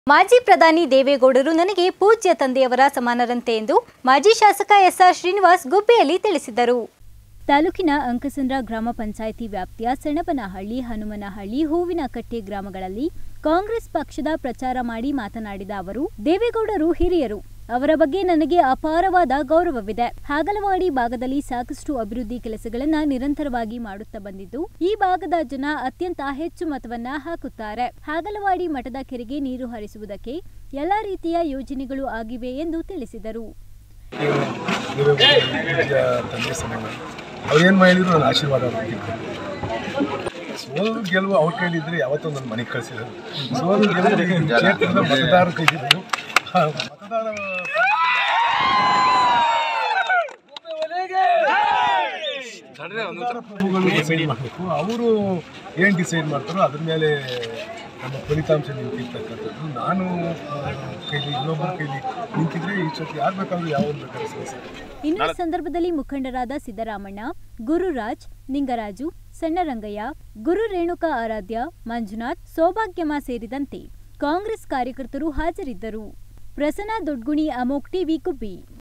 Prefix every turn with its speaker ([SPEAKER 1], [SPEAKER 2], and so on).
[SPEAKER 1] ಮಾಜಿ ಪ್ರಧಾನಿ ದೇವೇಗೌಡರು ನನಗೆ ಪೂಜ್ಯ ತಂದೆಯವರ ಸಮಾನರಂತೆ ಎಂದು ಮಾಜಿ ಶಾಸಕ ಎಸ್ಆರ್ ಶ್ರೀನಿವಾಸ್ ಗುಬ್ಬಿಯಲ್ಲಿ ತಿಳಿಸಿದರು ತಾಲೂಕಿನ ಅಂಕಸಂದ್ರ ಗ್ರಾಮ ಪಂಚಾಯಿತಿ ವ್ಯಾಪ್ತಿಯ ಸೆಣಬನಹಳ್ಳಿ ಹನುಮನಹಳ್ಳಿ ಹೂವಿನಕಟ್ಟೆ ಗ್ರಾಮಗಳಲ್ಲಿ ಕಾಂಗ್ರೆಸ್ ಪಕ್ಷದ ಪ್ರಚಾರ ಮಾಡಿ ಮಾತನಾಡಿದ ಅವರು ದೇವೇಗೌಡರು ಹಿರಿಯರು ಅವರ ಬಗ್ಗೆ ನನಗೆ ಅಪಾರವಾದ ಗೌರವವಿದೆ ಹಾಗಲವಾಡಿ ಭಾಗದಲ್ಲಿ ಸಾಕಷ್ಟು ಅಭಿವೃದ್ಧಿ ಕೆಲಸಗಳನ್ನ ನಿರಂತರವಾಗಿ ಮಾಡುತ್ತಾ ಬಂದಿದ್ದು ಈ ಭಾಗದ ಜನ ಅತ್ಯಂತ ಹೆಚ್ಚು ಮತವನ್ನ ಹಾಕುತ್ತಾರೆ ಹಾಗಲವಾಡಿ ಮಠದ ಕೆರೆಗೆ ನೀರು ಹರಿಸುವುದಕ್ಕೆ ಎಲ್ಲಾ ರೀತಿಯ ಯೋಜನೆಗಳು ಆಗಿವೆ ಎಂದು ತಿಳಿಸಿದರು
[SPEAKER 2] ಪೂಜ್ಯ ತಂದೆ ಸಮಾನ ಅವ್ರು ಏನು ಮಾಡಿದ್ರು ನನ್ನ ಆಶೀರ್ವಾದ ಅವ್ರಿಗೆ ಸೋಲು ಗೆಲುವು ಅವ್ರ ಕೈಲಿದ್ರೆ ಯಾವತ್ತೂ ನನ್ನ ಮನೆಗೆ ಕಳಿಸಿದ್ರು ಸೋಲು ಗೆಲುವು ಈ ಕ್ಷೇತ್ರದ ಮತದಾರ ಕೈಲಿದ್ರು ಆ ಮತದಾರ ಮತದಾರ ಪ್ರಭುಗಳು ಡಿಸೈಡ್ ಮಾಡಬೇಕು ಅವರು ಏನು ಡಿಸೈಡ್ ಮಾಡ್ತಾರೋ ಅದ್ರ ಮೇಲೆ ನಮ್ಮ ಫಲಿತಾಂಶ ನಿಂತಿರ್ತಕ್ಕಂಥದ್ದು ನಾನು ಆ, ಕೈಲಿ ಇನ್ನೊಬ್ಬರ ಕೈಲಿ ನಿಂತಿದ್ರೆ ಇಷ್ಟೊತ್ತು ಯಾರು ಬೇಕಾದ್ರೂ ಯಾವ ಬೇಕಾದ್ರೂ ಸಲ್ಲಿಸ್ತಾರೆ
[SPEAKER 1] ಇನ್ನು ಈ ಸಂದರ್ಭದಲ್ಲಿ ಮುಖಂಡರಾದ ಸಿದ್ದರಾಮಣ್ಣ ಗುರುರಾಜ್ ನಿಂಗರಾಜು ಸಣ್ಣರಂಗಯ್ಯ ಗುರು ರೇಣುಕಾ ಆರಾಧ್ಯ ಮಂಜುನಾಥ್ ಸೌಭಾಗ್ಯಮ ಸೇರಿದಂತೆ ಕಾಂಗ್ರೆಸ್ ಕಾರ್ಯಕರ್ತರು ಹಾಜರಿದ್ದರು ಪ್ರಸನ್ನ ದೊಡ್ಗುಣಿ ಅಮೋಕ್ ಟಿವಿ ಗುಬ್ಬಿ